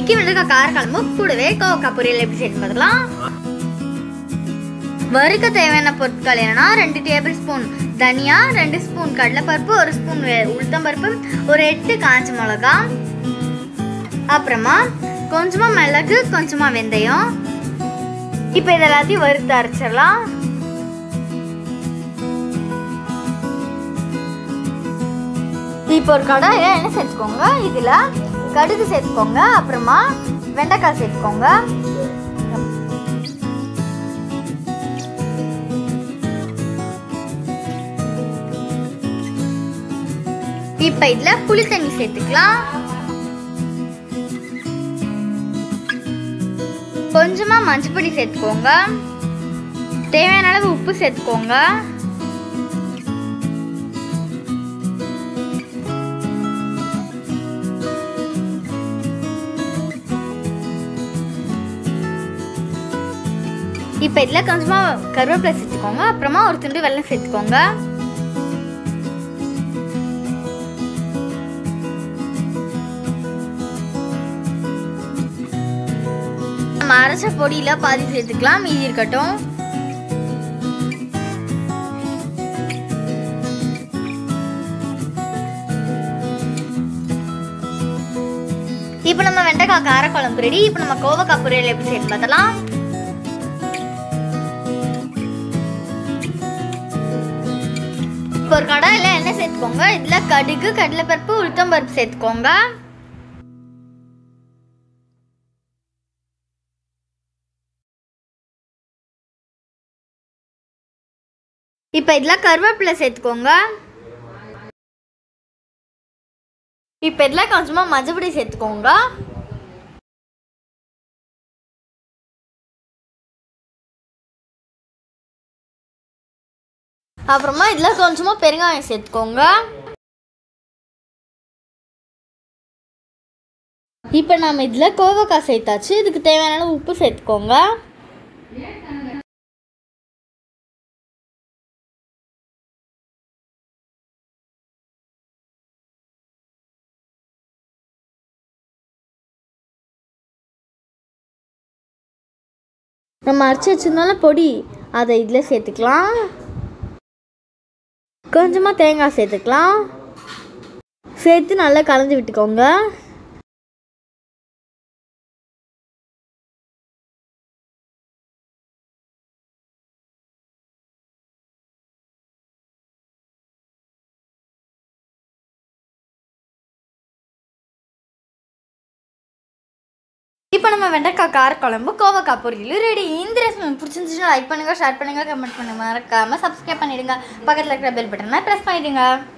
இன்னைக்கு வெண்டைக்காய் காரக்குழம்பு கூடவே கோவக்காய் பொரியல் எப்படி செய்து பார்க்கலாம் வறுக்க தேவையான பொருட்கள் என்னன்னா ரெண்டு டேபிள் ஸ்பூன் தனியா ரெண்டு ஸ்பூன் கடலைப்பருப்பு ஒரு ஸ்பூன் உளுத்தம்பருப்பு ஒரு எட்டு காஞ்ச மிளகா அப்புறமா கொஞ்சமா மிளகு கொஞ்சமா வெந்தயம் இப்போ இது எல்லாத்தையும் வறுத்து அரைச்சிடலாம் இப்போ ஒரு கடாயில எண்ணெய் சேர்த்துக்கோங்க இதில் கடுகு சேர்த்துக்கோங்க அப்புறமா வெண்டைக்காய் சேர்த்துக்கோங்க இப்போ இதில் புளி தண்ணி சேர்த்துக்கலாம் கொஞ்சமா மஞ்சள் பொடி சேர்த்துக்கோங்க தேவையான அளவு உப்பு சேர்த்துக்கோங்க இப்போ இதில் கொஞ்சமாக கருவேப்பிலை சேர்த்துக்கோங்க அப்புறமா ஒரு துண்டு வெல்லம் சேர்த்துக்கோங்க நம்ம அரைச்ச பொடியில் பாதி சேர்த்துக்கலாம் மீதி இருக்கட்டும் இப்போ நம்ம வெண்டைக்காய் காரக்குழம்பு ரெடி இப்போ நம்ம கோவக்காய் பொரியல் எப்படி செய்து பார்த்தலாம் இப்போ ஒரு கடாயில் எண்ணெய் சேர்த்துக்கோங்க இதில் கடுகு கடலைப்பருப்பு உளுத்தம்பருப்பு சேர்த்துக்கோங்க இப்போ இதில் கருவேப்பிலை சேர்த்துக்கோங்க இப்போ இதில் கொஞ்சமாக மஞ்சள் பொடி சேர்த்துக்கோங்க அப்புறமா இதில் கொஞ்சமாக பெருங்காயம் சேர்த்துக்கோங்க இப்போ நாம் இதில் கோவக்காய் சேர்த்தாச்சு இதுக்கு தேவையான அளவு உப்பு சேர்த்துக்கோங்க நம்ம அரைச்சி வச்சிருந்தாலும் பொடி அதை இதில் சேர்த்துக்கலாம் கொஞ்சமாக தேங்காய் சேர்த்துக்கலாம் சேர்த்து நல்லா கலந்து விட்டுக்கோங்க இப்போ நம்ம வெண்டைக்காய் காரக்குழம்பு கோவக்காய் பொரியல் ரெடி இந்த ரெசிபி பிடிச்சிருந்துச்சுன்னா லைக் பண்ணுங்கள் ஷேர் பண்ணுங்கள் கமெண்ட் பண்ணுங்க மறக்காமல் சப்ஸ்கிரைப் பண்ணிடுங்க பக்கத்தில் இருக்கிற பெல் பட்டனை ப்ரெஸ் பண்ணிடுங்க